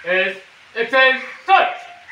Es excelsior.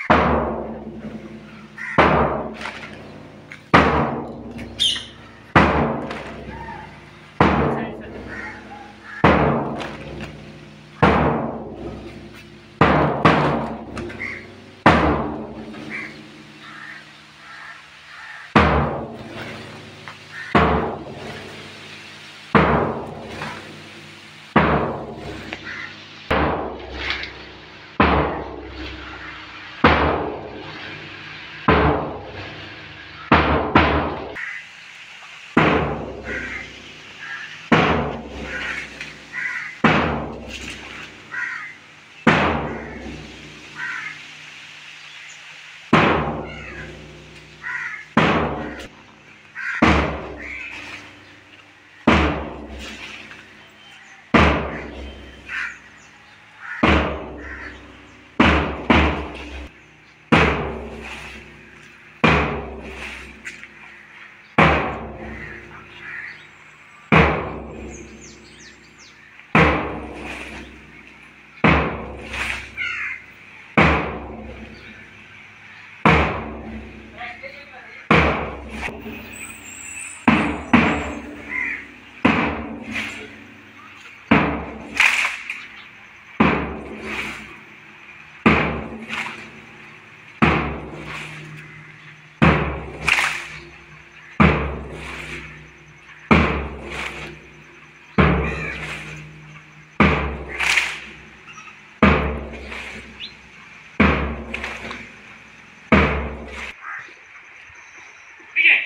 Begin.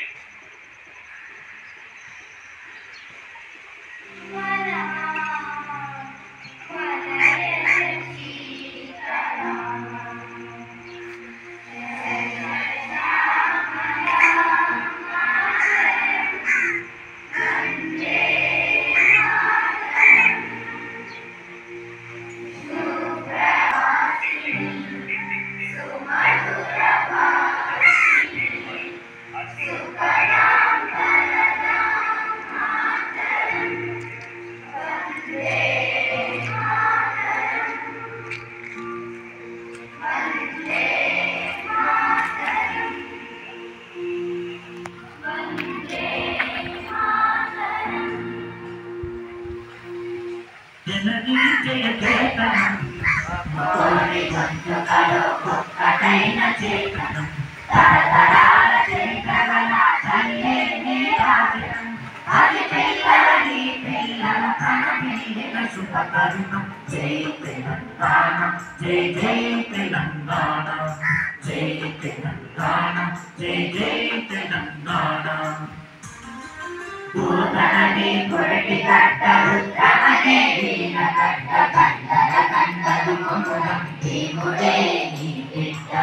జననీ జయ కేతనం తోడి గంటకలో ఒక్కటైన చేతనం తరతరాల చేతగల తల్లే నీ రాజనం అది పిల్లలని పిల్లల తన పిల్లల శుభకరుణం జై తెలంగాణ జై జై తెలంగాణ జై తెలంగాణ జై జై తెలంగాణ పూతనని కొరటి కట్ట రుద్రమనే వీణ కట్ట కండల కండలు కొనుడం దేవుడే నీ బిడ్డ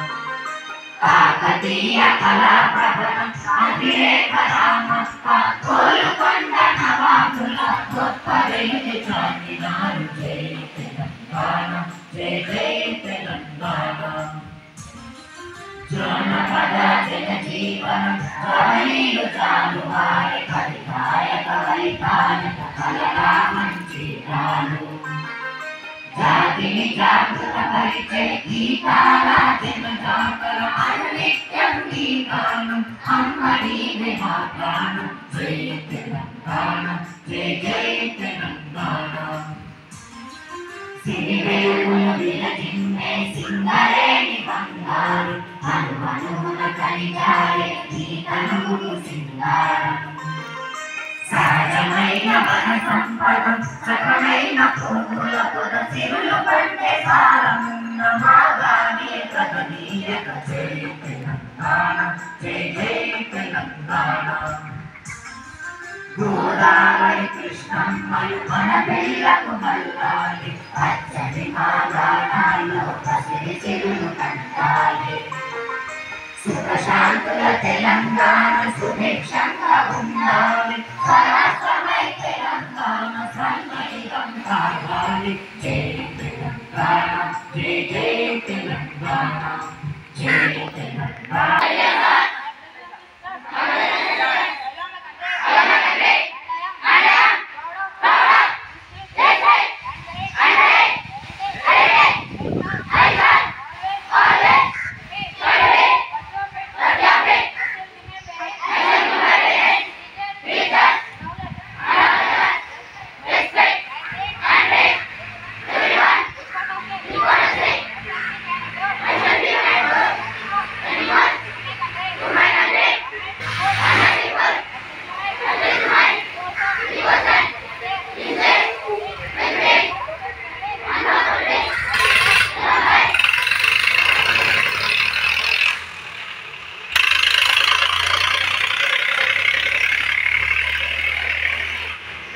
కాకతీయ కళా ప్రబలం అతిరేక రామప్ప కోలుకొండ నవాబుల గొప్ప వెలుగు చాటినారు జై తెలంగాణ జై జై తెలంగాణ జానపద జనజీవనం కవలీలు చాలు వారి కవితాయక వైతానిక కలగా మంచి రాలు జాతిని జాగృత పరిచే గీతాల జన జాతర అనునిత్యం నీ గానం అమ్మడి విహాగానం జై తెలంగాణ జై జై తెలంగాణ సిరివేలుల విరజిమ్మే సింగరేణి బంగారు అను అనుమున కనిగారే నీ కనుగులు సింగారం సహజమైన మన సంపదం సకమైన పువ్వుల పొద సిరులు పంటే కాలమున్న మాగానే కదనీయక జై తెలంగాణ జై జై తెలంగాణ గోదావరి కృష్ణమ్మలు మన పిల్లకు మల్లాలి పచ్చని మాగాణాల్లో పసిడి సిరులు కంటాలి సుఖశాంతుల తెలంగాణ సుభిక్షంగా ఉండాలి పరాక్రమై తెలంగాణ సన్మైకం కావాలి జై తెలంగాణ జై జై తెలంగాణ జై తెలంగాణ జై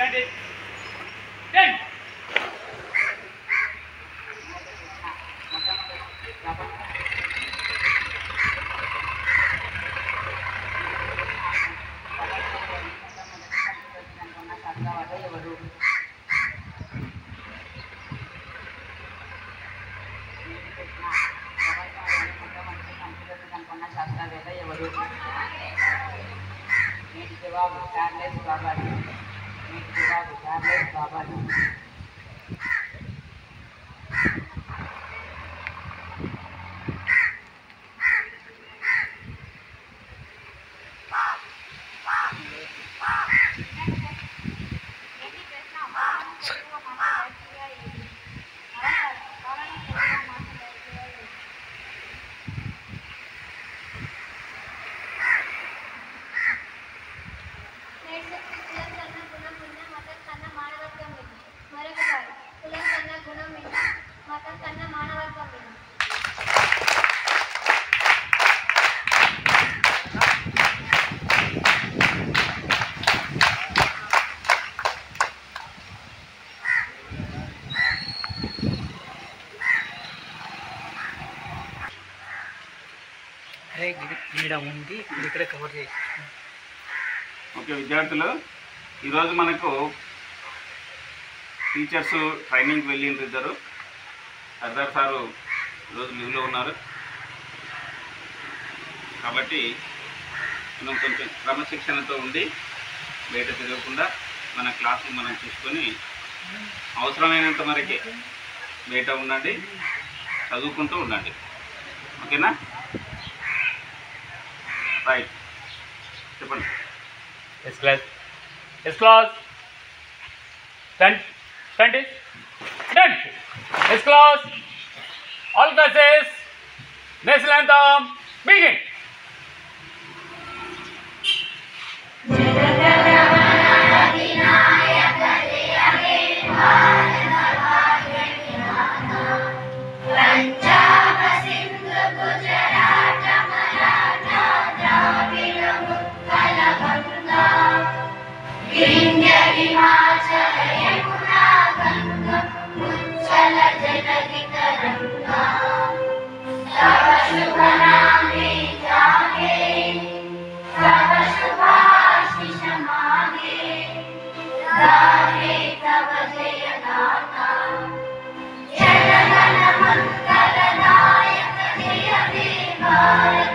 twenty, ten. ఎవరు వీటి జవాబు చార్లెస్ బాబాజీ వీటి జవాబు చార్లెస్ బాబాజీ కులం కన్నా గుణం మిన్న మతం కన్నా మానవత్వం మిన్న మరొకసారి కులం కన్నా గుణం మిన్న మతం కన్నా మానవత్వం మిన్న అరే ఈడ ఉంది ఇక్కడ కవర్ చేసి ఓకే విద్యార్థులు ఈరోజు మనకు టీచర్స్ ట్రైనింగ్కి వెళ్ళిండ్రు ఇద్దరు సర్దార్ సారు ఈరోజు లీవ్లో ఉన్నారు కాబట్టి మనం కొంచెం క్రమశిక్షణతో ఉండి బయట తిరగకుండా మన క్లాసులు మనం చూసుకొని అవసరమైనంత వరకే బయట ఉండండి చదువుకుంటూ ఉండండి ఓకేనా రైట్ చెప్పండి Yes, class. Yes, class. Ten, twenty, ten. Yes, class. All classes. National anthem. Begin. పంజాబ Sindhu గుజరాట Maratha ద్రావిడ ఉత్కల గంగా వింధ్య హిమాచల యమునా గంగా ఉజ్జల జనని తరంగా తవ శుభ నామే జాగే తవ శుభాశిష మాగే గాహే తవ జయ గాథా జనగణ మంగళ నాయక జయ హే భారత